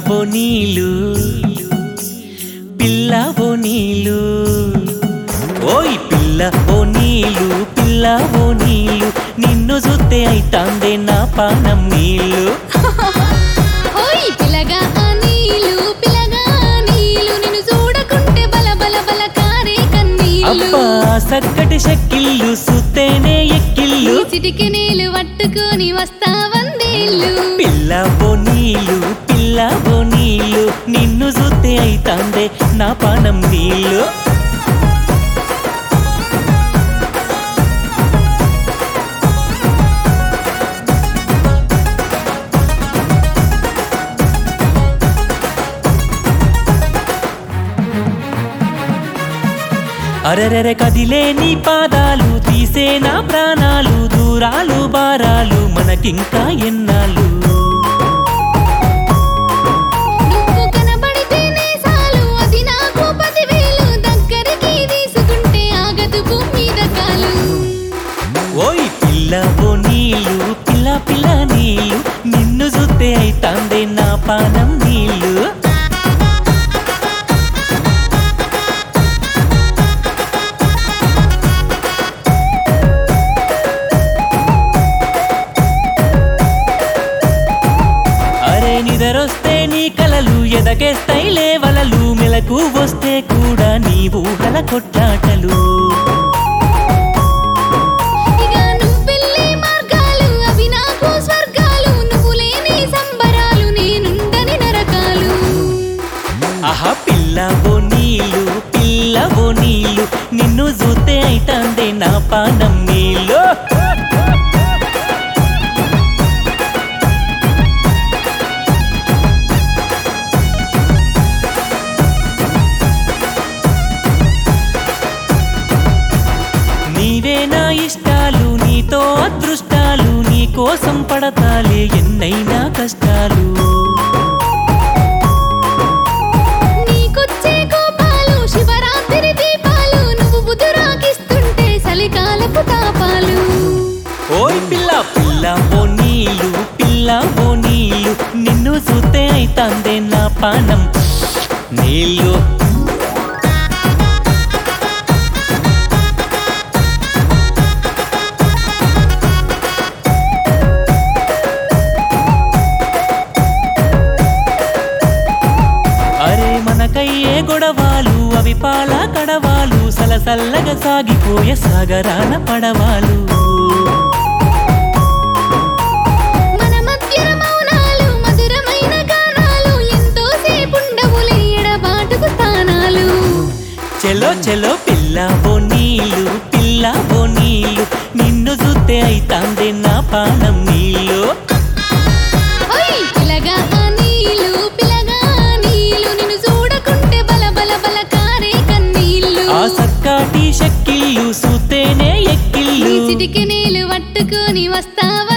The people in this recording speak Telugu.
ఓ నీళ్ళు పిల్ల ఓ నీళ్ళు ఓయ్ పిల్ల ఓ నీళ్ళు పిల్ల ఓ నీళ్ళు నిన్ను చూస్తే అయితాందే నా పానం నీళ్ళు ఓయ్ పిలగా ఆ నీళ్ళు పిలగా ఆ నీళ్ళు నిన్ను చూడకుంటే బల బల బల కారే కన్నీళ్ళు అబ్బా సక్కటి షక్కిళ్ళు సుత్తేనే ఎక్కిళ్ళు ఈ చిటికి నీళ్ళు పట్టుకొని వస్తా వందేళ్ళు పిల్ల ఓ నీళ్ళు పిల్ల ఓ నీళ్ళు నిన్ను చూస్తే అయితాందే నా పానం నీళ్ళు అరెరెరె కదిలే నీ పాదాలు తీసే నా ప్రాణాలు దూరాలు బారాలు మనకింకా ఎన్నాళ్ళు నువ్వు కనబడితేనే చాలు అది నాకు పదివేలు దగ్గరికి తీసుకుంటే ఆగదు భూమి మీద కాలు ఓయ్ పిల్ల ఓ నీళ్ళు పిల్ల పిల్ల నీళ్ళు నిన్ను చూస్తే అయితాందే నా పానం నీళ్ళు అరే నిదరొస్తే నీ కలలు ఎదకేస్తాయిలే వలలు మెలకు వస్తే కూడా నీ ఊహల కొట్లాటలు ఇక నువ్వెళ్ళే మార్గాలు అవి నాకు స్వర్గాలు నువ్వు లేని సంబరాలు నేనుండని నరకాలు ఆహా పిల్ల ఓ నీళ్ళు పిల్ల ఓ నీళ్ళు నిన్ను చూస్తే అయితాందే నా పానం నీళ్ళు నీవే నా ఇష్టాలు నీతో అదృష్టాలు నీ కోసం పడతాలే ఎన్నైనా కష్టాలు నీకొచ్చే కోపాలు శివరాత్రి దీపాలు నువ్వు బుధురాకిస్తుంటే చలికాలపు తాపాలు ఓయ్ పిల్ల పిల్ల ఓ నీళ్ళు పిల్ల ఓ నీళ్ళు నిన్ను చూస్తే అయితాందే నా పానం నీళ్ళు అరే మనకయ్యే గొడవాలు అవి పాల కడవాలు సలసల్లగా సాగిపోయే సాగరాన పడవాలు మన మధ్యన మౌనాలు మధురమైన గానాలు ఎంతో సేపుండవులే ఎడబాటుకు స్థానాలు చెలో చెలో పిల్ల ఓ నీళ్ళు పిల్ల ఓ నీళ్ళు నిన్ను చూస్తే అయితాందే నా పానం నీళ్ళు ఓయ్ పిలగా ఆ నీళ్ళు పిలగా ఆ నీళ్ళు నిన్ను చూడకుంటే బల బల బల కారే కన్నీళ్ళు ఆ సక్కాటి షక్కిళ్ళు సూతేనే ఈ ఎక్కిళ్ళు చిటికి నీళ్ళు పట్టుకొని వస్తావా